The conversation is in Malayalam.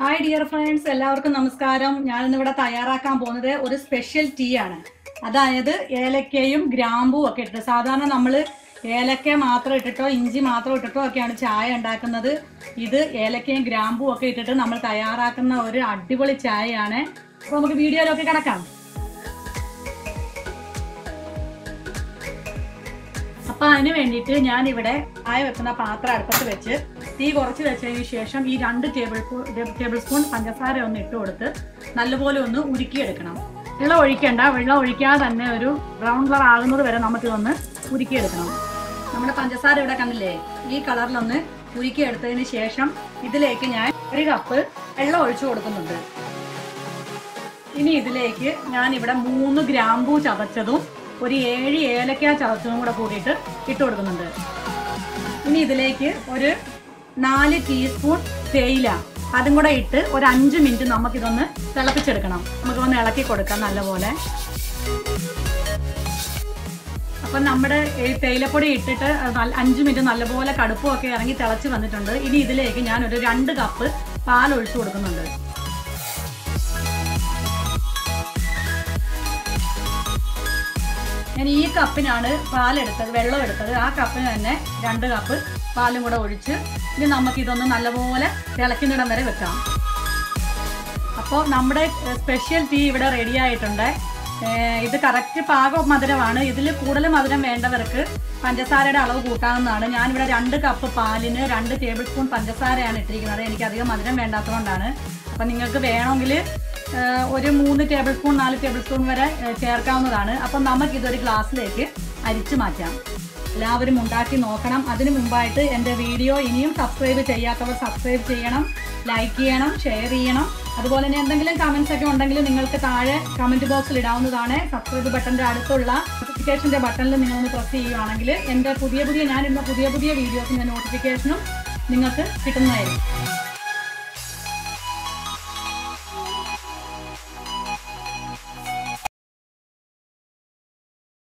ഹായ് ഡിയർ ഫ്രണ്ട്സ് എല്ലാവർക്കും നമസ്കാരം ഞാൻ ഇന്നിവിടെ തയ്യാറാക്കാൻ പോകുന്നത് ഒരു സ്പെഷ്യൽ ടീ ആണ് അതായത് ഏലക്കയും ഗ്രാമ്പും ഒക്കെ ഇട്ടിട്ട് സാധാരണ നമ്മൾ ഏലക്ക മാത്രം ഇട്ടിട്ടോ ഇഞ്ചി മാത്രം ഇട്ടിട്ടോ ഒക്കെയാണ് ചായ ഉണ്ടാക്കുന്നത് ഇത് ഏലക്കയും ഗ്രാമ്പും ഒക്കെ ഇട്ടിട്ട് നമ്മൾ തയ്യാറാക്കുന്ന ഒരു അടിപൊളി ചായയാണ് അപ്പോൾ നമുക്ക് വീഡിയോയിലൊക്കെ കിടക്കാം അപ്പൊ അതിന് വേണ്ടിയിട്ട് ഞാൻ ഇവിടെ ചായ വെക്കുന്ന പാത്രം അടുപ്പത്ത് വെച്ച് തീ കുറച്ച് വെച്ചതിന് ശേഷം ഈ രണ്ട് ടേബിൾ ടേബിൾ സ്പൂൺ പഞ്ചസാര ഒന്ന് ഇട്ട് കൊടുത്ത് നല്ലപോലെ ഒന്ന് ഉരുക്കിയെടുക്കണം വെള്ളം ഒഴിക്കണ്ട വെള്ളം ഒഴിക്കാതെ തന്നെ ഒരു ബ്രൗൺ കളർ ആകുന്നത് വരെ നമുക്ക് ഇതൊന്ന് ഉരുക്കിയെടുക്കണം നമ്മുടെ പഞ്ചസാര ഇവിടെ കണ്ടില്ലേ ഈ കളറിലൊന്ന് ഉരുക്കിയെടുത്തതിന് ശേഷം ഇതിലേക്ക് ഞാൻ ഒരു കപ്പ് വെള്ളം ഒഴിച്ചു കൊടുക്കുന്നുണ്ട് ഇനി ഇതിലേക്ക് ഞാൻ ഇവിടെ മൂന്ന് ഗ്രാമ്പൂ ചതച്ചതും ഒരു ഏഴ് ഏലക്ക ചതച്ചതും കൂടെ കൂടിയിട്ട് ഇട്ട് കൊടുക്കുന്നുണ്ട് ഇനി ഇതിലേക്ക് ഒരു നാല് ടീസ്പൂൺ തേയില അതും കൂടെ ഇട്ട് ഒരു അഞ്ച് മിനിറ്റ് നമുക്കിതൊന്ന് തിളപ്പിച്ചെടുക്കണം നമുക്കൊന്ന് ഇളക്കി കൊടുക്കാം നല്ലപോലെ അപ്പം നമ്മുടെ ഈ തേയിലപ്പൊടി ഇട്ടിട്ട് നല്ല- അഞ്ച് മിനിറ്റ് നല്ലപോലെ കടുപ്പമൊക്കെ ഇറങ്ങി തിളച്ച് വന്നിട്ടുണ്ട് ഇനി ഇതിലേക്ക് ഞാൻ ഒരു രണ്ട് കപ്പ് പാൽ ഒഴിച്ചു കൊടുക്കുന്നുണ്ട് ഞാൻ ഈ കപ്പിനാണ് പാലെടുത്തത് വെള്ളം എടുത്തത് ആ കപ്പിന് തന്നെ രണ്ട് കപ്പ് പാലും കൂടെ ഒഴിച്ച് ഇനി നമുക്കിതൊന്ന് നല്ലപോലെ തിളക്കുന്നിടം വരെ വെക്കാം അപ്പോൾ നമ്മുടെ സ്പെഷ്യൽ ടീ ഇവിടെ റെഡി ആയിട്ടുണ്ട് ഏർ ഇത് കറക്റ്റ് പാകം മധുരമാണ് ഇതിൽ കൂടുതൽ മധുരം വേണ്ടവർക്ക് പഞ്ചസാരയുടെ അളവ് കൂട്ടാവുന്നതാണ് ഞാനിവിടെ രണ്ട് കപ്പ് പാലിന് രണ്ട് ടേബിൾ സ്പൂൺ പഞ്ചസാരയാണ് ഇട്ടിരിക്കുന്നത് എനിക്ക് അധികം മധുരം വേണ്ടാത്തതുകൊണ്ടാണ് അപ്പം നിങ്ങൾക്ക് വേണമെങ്കിൽ ഏഹ് ഒരു മൂന്ന് ടേബിൾ സ്പൂൺ നാല് ടേബിൾ സ്പൂൺ വരെ ഏഹ് ചേർക്കാവുന്നതാണ് അപ്പം നമുക്കിതൊരു ഗ്ലാസ്സിലേക്ക് അരിച്ചു മാറ്റാം എല്ലാവരും ഉണ്ടാക്കി നോക്കണം അതിനു മുമ്പായിട്ട് എൻ്റെ വീഡിയോ ഇനിയും സബ്സ്ക്രൈബ് ചെയ്യാത്തവർ സബ്സ്ക്രൈബ് ചെയ്യണം ലൈക്ക് ചെയ്യണം ഷെയർ ചെയ്യണം അതുപോലെ തന്നെ എന്തെങ്കിലും കമൻസ് ഒക്കെ ഉണ്ടെങ്കിൽ നിങ്ങൾക്ക് താഴെ കമൻറ്റ് ബോക്സിൽ ഇടാവുന്നതാണ് സബ്സ്ക്രൈബ് ബട്ടൻ്റെ അടുത്തുള്ള നോട്ടിഫിക്കേഷൻ്റെ ബട്ടണിൽ നിങ്ങളൊന്ന് പ്രസ് ചെയ്യുകയാണെങ്കിൽ എൻ്റെ പുതിയ പുതിയ ഞാനിടുന്ന പുതിയ പുതിയ വീഡിയോസിൻ്റെ നോട്ടിഫിക്കേഷനും നിങ്ങൾക്ക് കിട്ടുന്നതായിരിക്കും